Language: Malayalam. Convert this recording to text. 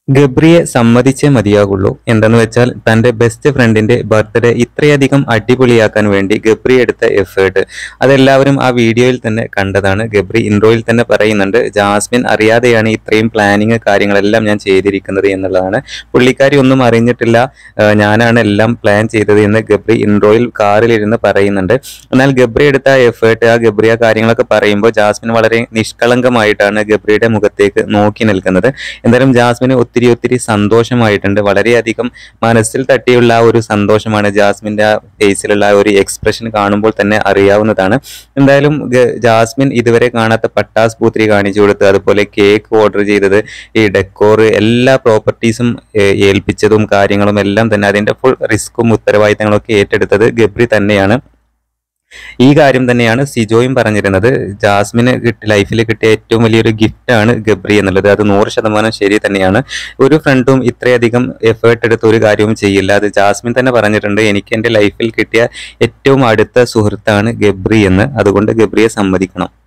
ഗബ്രിയെ സമ്മതിച്ചേ മതിയാകുള്ളൂ എന്തെന്ന് വെച്ചാൽ തന്റെ ബെസ്റ്റ് ഫ്രണ്ടിന്റെ ബർത്ത്ഡേ ഇത്രയധികം അടിപൊളിയാക്കാൻ വേണ്ടി ഗബ്രി എടുത്ത എഫേർട്ട് അതെല്ലാവരും ആ വീഡിയോയിൽ തന്നെ കണ്ടതാണ് ഗബ്രി ഇൻട്രോയിൽ തന്നെ പറയുന്നുണ്ട് ജാസ്മിൻ അറിയാതെയാണ് ഇത്രയും പ്ലാനിങ് കാര്യങ്ങളെല്ലാം ഞാൻ ചെയ്തിരിക്കുന്നത് എന്നുള്ളതാണ് പുള്ളിക്കാരി ഒന്നും അറിഞ്ഞിട്ടില്ല ആ, ഞാനാണ് എല്ലാം പ്ലാൻ ചെയ്തത് എന്ന് ഗബ്രി ഇൻട്രോയിൽ കാറിലിരുന്ന് പറയുന്നുണ്ട് എന്നാൽ ഗബ്രി എടുത്ത എഫേർട്ട് ആ ഗബ്രി ആ കാര്യങ്ങളൊക്കെ പറയുമ്പോൾ ജാസ്മിൻ വളരെ നിഷ്കളങ്കമായിട്ടാണ് ഗബ്രിയുടെ മുഖത്തേക്ക് നോക്കി നിൽക്കുന്നത് എന്തായാലും ജാസ്മിന് ഒത്തിരി ഒത്തിരി സന്തോഷമായിട്ടുണ്ട് വളരെയധികം മനസ്സിൽ തട്ടിയുള്ള ആ ഒരു സന്തോഷമാണ് ജാസ്മിന്റെ ആ ഫേസിലുള്ള ആ ഒരു എക്സ്പ്രഷൻ കാണുമ്പോൾ തന്നെ അറിയാവുന്നതാണ് എന്തായാലും ഗ- ജാസ്മിൻ ഇതുവരെ കാണാത്ത പട്ടാസ് പൂത്തിരി കാണിച്ചു കൊടുത്ത് അതുപോലെ കേക്ക് ഓർഡർ ചെയ്തത് ഈ ഡെക്കോർ എല്ലാ പ്രോപ്പർട്ടീസും ഏൽപ്പിച്ചതും കാര്യങ്ങളും എല്ലാം തന്നെ അതിന്റെ ഫുൾ റിസ്ക്കും ഉത്തരവാദിത്തങ്ങളും ഒക്കെ ഏറ്റെടുത്തത് ഗബ്രി തന്നെയാണ് ഈ കാര്യം തന്നെയാണ് സിജോയും പറഞ്ഞിരുന്നത് ജാസ്മിന് കിട്ടി ലൈഫിൽ കിട്ടിയ ഏറ്റവും വലിയൊരു ഗിഫ്റ്റ് ആണ് ഗബ്രി എന്നുള്ളത് അത് നൂറ് ശതമാനം ശരി തന്നെയാണ് ഒരു ഫ്രണ്ടും ഇത്രയധികം എഫേർട്ട് എടുത്ത് ഒരു കാര്യവും ചെയ്യില്ല അത് ജാസ്മിൻ തന്നെ പറഞ്ഞിട്ടുണ്ട് എനിക്ക് എൻ്റെ ലൈഫിൽ കിട്ടിയ ഏറ്റവും അടുത്ത സുഹൃത്താണ് ഗബ്രി എന്ന് അതുകൊണ്ട് ഗബ്രിയെ സമ്മതിക്കണം